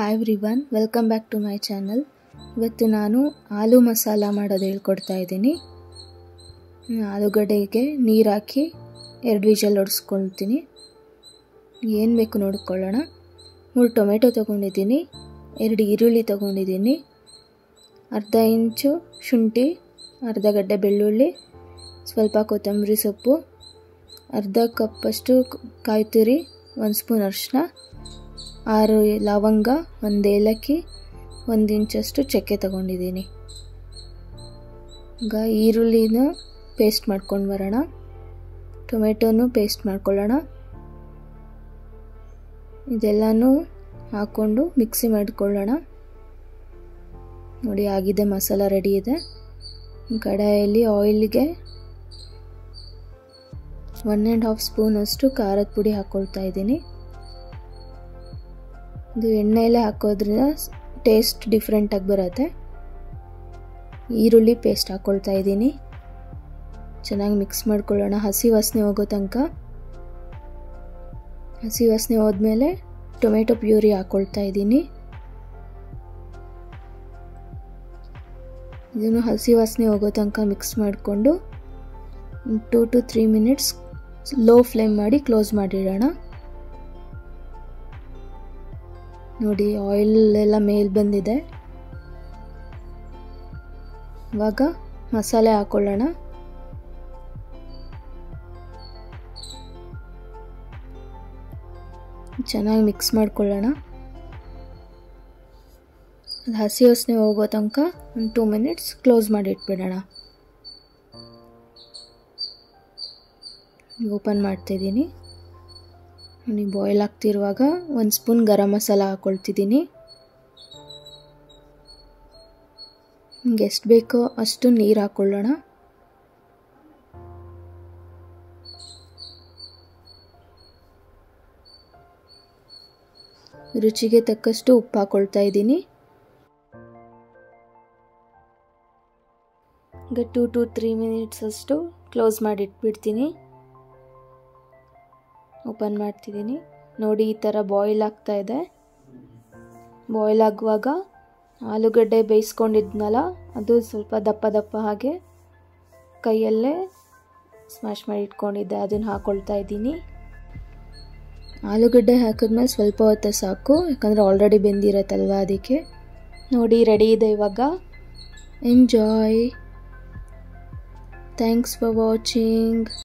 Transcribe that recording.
hi everyone welcome back to my channel ಇವತ್ತು ನಾನು ಆಲೂ ಮಸಾಲ ಮಾಡೋದು ಹೇಳ್ಕೊಡ್ತಾ ಇದ್ದೀನಿ ಆಲೂಗಡ್ಡೆಗೆ ನೀರು ಹಾಕಿ ಎರಡು ವಿಜಲ್ ಹೊಡೆಸ್ಕೊಳ್ತೀನಿ ಏನು ಬೇಕು ನೋಡ್ಕೊಳ್ಳೋಣ ಮೂರು ಟೊಮೆಟೊ ತೊಗೊಂಡಿದ್ದೀನಿ ಎರಡು ಈರುಳ್ಳಿ ತೊಗೊಂಡಿದ್ದೀನಿ ಅರ್ಧ ಇಂಚು ಶುಂಠಿ ಅರ್ಧ ಗಡ್ಡೆ ಬೆಳ್ಳುಳ್ಳಿ ಸ್ವಲ್ಪ ಕೊತ್ತಂಬರಿ ಸೊಪ್ಪು ಅರ್ಧ ಕಪ್ಪಷ್ಟು ಕಾಯಿ ತುರಿ ಒಂದು ಸ್ಪೂನ್ ಅರಿಶಿನ ಆರು ಲವಂಗ ಒಂದು ಏಲಕ್ಕಿ ಒಂದು ಇಂಚಷ್ಟು ಚಕ್ಕೆ ತಗೊಂಡಿದ್ದೀನಿ ಈಗ ಈರುಳ್ಳಿನ ಪೇಸ್ಟ್ ಮಾಡ್ಕೊಂಡು ಬರೋಣ ಟೊಮೆಟೊನು ಪೇಸ್ಟ್ ಮಾಡ್ಕೊಳ್ಳೋಣ ಇದೆಲ್ಲನೂ ಹಾಕ್ಕೊಂಡು ಮಿಕ್ಸಿ ಮಾಡಿಕೊಳ್ಳೋಣ ನೋಡಿ ಆಗಿದೆ ಮಸಾಲ ರೆಡಿ ಇದೆ ಕಡಾಯಲ್ಲಿ ಆಯಿಲ್ಗೆ ಒನ್ ಆ್ಯಂಡ್ ಹಾಫ್ ಸ್ಪೂನಷ್ಟು ಖಾರದ ಪುಡಿ ಹಾಕ್ಕೊಳ್ತಾ ಇದ್ದೀನಿ ಇದು ಎಣ್ಣೆಯಲ್ಲೇ ಹಾಕೋದ್ರಿಂದ ಟೇಸ್ಟ್ ಡಿಫ್ರೆಂಟಾಗಿ ಬರುತ್ತೆ ಈರುಳ್ಳಿ ಪೇಸ್ಟ್ ಹಾಕ್ಕೊಳ್ತಾ ಇದ್ದೀನಿ ಚೆನ್ನಾಗಿ ಮಿಕ್ಸ್ ಮಾಡ್ಕೊಳ್ಳೋಣ ಹಸಿ ವಾಸನೆ ಹೋಗೋ ತನಕ ಹಸಿ ವಾಸನೆ ಹೋದ್ಮೇಲೆ ಟೊಮೆಟೊ ಪ್ಯೂರಿ ಹಾಕ್ಕೊಳ್ತಾ ಇದ್ದೀನಿ ಇದನ್ನು ಹಸಿ ವಾಸನೆ ಹೋಗೋ ತನಕ ಮಿಕ್ಸ್ ಮಾಡಿಕೊಂಡು two to three minutes low flame ಮಾಡಿ ಕ್ಲೋಸ್ ಮಾಡಿಡೋಣ ನೋಡಿ ಆಯಿಲ್ ಎಲ್ಲ ಮೇಲೆ ಬಂದಿದೆ ಇವಾಗ ಮಸಾಲೆ ಹಾಕೊಳ್ಳೋಣ ಚೆನ್ನಾಗಿ ಮಿಕ್ಸ್ ಮಾಡ್ಕೊಳ್ಳೋಣ ಅದು ಹಸಿ ವಾಸನೆ ಹೋಗೋ ತನಕ ಒಂದು ಟೂ ಮಿನಿಟ್ಸ್ ಕ್ಲೋಸ್ ಮಾಡಿ ಇಟ್ಬಿಡೋಣ ಓಪನ್ ಮಾಡ್ತಿದ್ದೀನಿ ನೋಡಿ ಬಾಯ್ಲ್ ಆಗ್ತಿರುವಾಗ ಒಂದು ಸ್ಪೂನ್ ಗರಂ ಮಸಾಲ ಹಾಕ್ಕೊಳ್ತಿದ್ದೀನಿ ನಿಮ್ಗೆ ಎಷ್ಟು ಬೇಕೋ ಅಷ್ಟು ನೀರು ಹಾಕ್ಕೊಳ್ಳೋಣ ರುಚಿಗೆ ತಕ್ಕಷ್ಟು ಉಪ್ಪು ಹಾಕ್ಕೊಳ್ತಾ ಇದ್ದೀನಿ ಈಗ ಟೂ ಟು ತ್ರೀ ಮಿನಿಟ್ಸ್ ಅಷ್ಟು ಕ್ಲೋಸ್ ಮಾಡಿ ಇಟ್ಬಿಡ್ತೀನಿ ಓಪನ್ ಮಾಡ್ತಿದ್ದೀನಿ ನೋಡಿ ಈ ಥರ ಬಾಯ್ಲ್ ಆಗ್ತಾ ಇದೆ ಬಾಯ್ಲ್ ಆಗುವಾಗ ಆಲೂಗಡ್ಡೆ ಬೇಯಿಸ್ಕೊಂಡಿದ್ನಲ್ಲ ಅದು ಸ್ವಲ್ಪ ದಪ್ಪ ದಪ್ಪ ಹಾಗೆ ಕೈಯಲ್ಲೇ ಸ್ಮ್ಯಾಶ್ ಮಾಡಿ ಇಟ್ಕೊಂಡಿದ್ದೆ ಅದನ್ನು ಹಾಕ್ಕೊಳ್ತಾ ಇದ್ದೀನಿ ಆಲೂಗಡ್ಡೆ ಹಾಕಿದ್ಮೇಲೆ ಸ್ವಲ್ಪ ಹೊತ್ತು ಸಾಕು ಯಾಕಂದರೆ ಆಲ್ರೆಡಿ ಬೆಂದಿರತ್ತಲ್ವ ಅದಕ್ಕೆ ನೋಡಿ ರೆಡಿ ಇದೆ ಇವಾಗ ಎಂಜಾಯ್ ಥ್ಯಾಂಕ್ಸ್ ಫಾರ್ ವಾಚಿಂಗ್